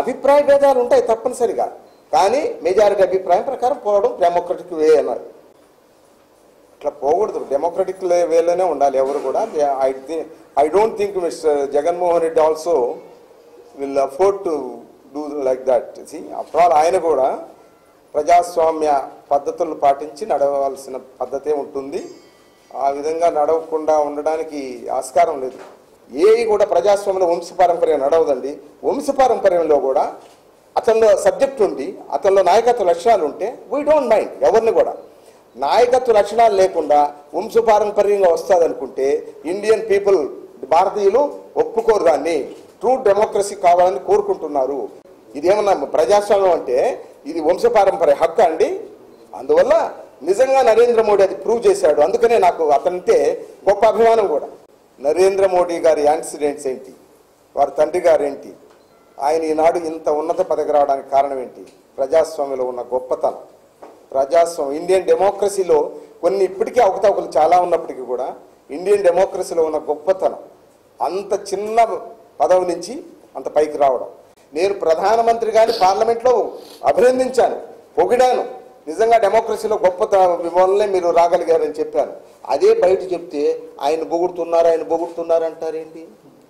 అభిప్రాయ భేదాలు ఉంటాయి తప్పనిసరిగా కానీ మెజారిటీ అభిప్రాయం ప్రకారం పోవడం డెమోక్రటిక్ వే అన్నారు ఇట్లా పోకూడదు డెమోక్రటిక్ వేలోనే ఉండాలి ఎవరు కూడా I I don't think mister Jaganmohan Reddy also will afford to do like that see after all ఆయన కూడా ప్రజాస్వామ్య పద్ధతులను పాటించి నడవలసిన పద్ధతే ఉంటుంది ఆ విధంగా నడవకుండా ఉండడానికి ఆస్కారం లేదు ఏవి కూడా ప్రజాస్వామ్యంలో వంశపారంపర్యం నడవదండి వంశపారంపర్యంలో కూడా అతనిలో సబ్జెక్ట్ ఉండి అతనిలో నాయకత్వ లక్షణాలు ఉంటే వీ డోంట్ మైండ్ ఎవరిని కూడా నాయకత్వ లక్షణాలు లేకుండా వంశపారంపర్యంగా వస్తుంది అనుకుంటే ఇండియన్ పీపుల్ భారతీయులు ఒప్పుకోరు దాన్ని ట్రూ డెమోక్రసీ కావాలని కోరుకుంటున్నారు ఇదేమన్నా ప్రజాస్వామ్యం అంటే ఇది వంశపారంపర్య హక్కు అండి అందువల్ల నిజంగా నరేంద్ర మోడీ అది ప్రూవ్ చేశాడు అందుకనే నాకు అతనితే గొప్ప అభిమానం కూడా నరేంద్ర మోడీ గారి యాక్సిడెంట్స్ ఏంటి వారి తండ్రి గారు ఏంటి ఆయన ఈనాడు ఇంత ఉన్నత పదవి రావడానికి కారణం ఏంటి ప్రజాస్వామ్యంలో ఉన్న గొప్పతనం ప్రజాస్వామ్యం ఇండియన్ డెమోక్రసీలో కొన్ని ఇప్పటికీ అవకతవకలు చాలా ఉన్నప్పటికీ కూడా ఇండియన్ డెమోక్రసీలో ఉన్న గొప్పతనం అంత చిన్న పదవి నుంచి అంత పైకి రావడం నేను ప్రధానమంత్రి గారిని పార్లమెంట్లో అభినందించాను పొగిడాను నిజంగా డెమోక్రసీలో గొప్ప వల్లనే మీరు రాగలిగారని చెప్పాను అదే బయట చెప్తే ఆయన పొగుడుతున్నారు ఆయన పొగుడుతున్నారు అంటారేంటి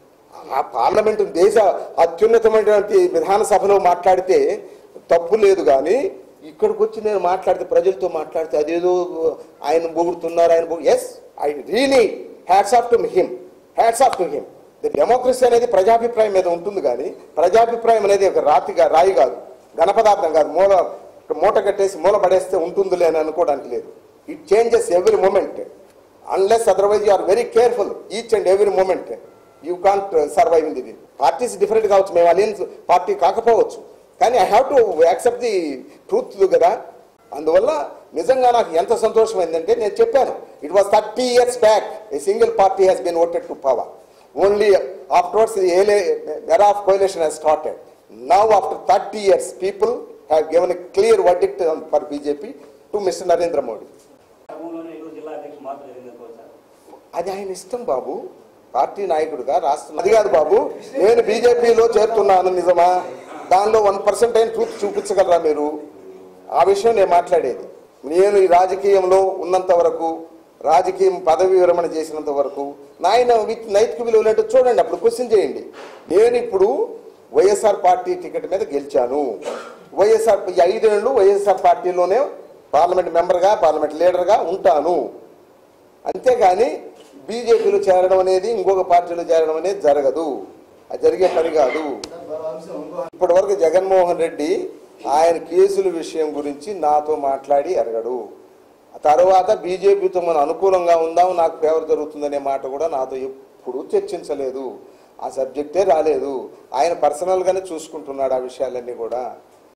ఆ పార్లమెంటు దేశ అత్యున్నతమైనటువంటి విధానసభలో మాట్లాడితే తప్పు లేదు కానీ ఇక్కడికి వచ్చి నేను మాట్లాడితే ప్రజలతో మాట్లాడితే అదేదో ఆయన పొగుడుతున్నారు ఆయన yes I really hats off to him hats off to him democracy అనేది ప్రజాభిప్రాయం మీద ఉంటుంది కానీ ప్రజాభిప్రాయం అనేది ఒక రాతిగా రాయి కాదు ఘనపదార్థం కాదు మూల మూట కట్టేసి మూల పడేస్తే ఉంటుందిలే అని అనుకోవడానికి లేదు it changes every moment unless otherwise you are very careful each and every moment you can't survive in the parties different కావచ్చు మేము అలియన్స్ పార్టీ కాకపోవచ్చు కానీ I have to accept the truth కదా అందువల్ల నిజంగా నాకు ఎంత సంతోషమైందంటే నేను చెప్పాను it was thirty years back a single party has been voted to power only afterwards era of coalition has started now after thirty years people have given a clear verdict for BJP to mister Narendra Modi క్రమంలోనే ఈరోజు జిల్లా అధ్యక్షుడు మార్పు జరిగింది అనుకోవచ్చా అది ఆయన ఇష్టం బాబు పార్టీ నాయకుడిగా రాష్ట్ర అది కాదు బాబు నేను బీజేపీలో చేరుతున్నాను నిజమా దానిలో వన్ పర్సెంట్ అయిన ట్రూత్ చూపించగలరా మీరు ఆ విషయం నేను మాట్లాడేది నేను ఈ రాజకీయంలో ఉన్నంత వరకు రాజకీయం పదవి విరమణ చేసినంత వరకు నాయన విత్ నైతిక విలువలు ఏంటో చూడండి అప్పుడు క్వశ్చన్ చేయండి నేను ఇప్పుడు వైఎస్ఆర్ పార్టీ టికెట్ మీద గెలిచాను వైఎస్ఆర్ ఈ ఐదేళ్ళు వైఎస్ఆర్ పార్టీలోనే పార్లమెంట్ మెంబర్గా పార్లమెంట్ లీడర్గా ఉంటాను అంతేగాని బీజేపీలో చేరడం అనేది ఇంకొక పార్టీలో చేరడం అనేది జరగదు అది జరిగే పని కాదు ఇప్పటి వరకు జగన్మోహన్ రెడ్డి ఆయన కేసుల విషయం గురించి నాతో మాట్లాడి అడగడు ఆ తర్వాత బీజేపీతో మనం అనుకూలంగా ఉందాం నాకు ఫేవర్ జరుగుతుందనే మాట కూడా నాతో ఎప్పుడు చర్చించలేదు ఆ సబ్జెక్టే రాలేదు ఆయన పర్సనల్గానే చూసుకుంటున్నాడు ఆ విషయాలన్నీ కూడా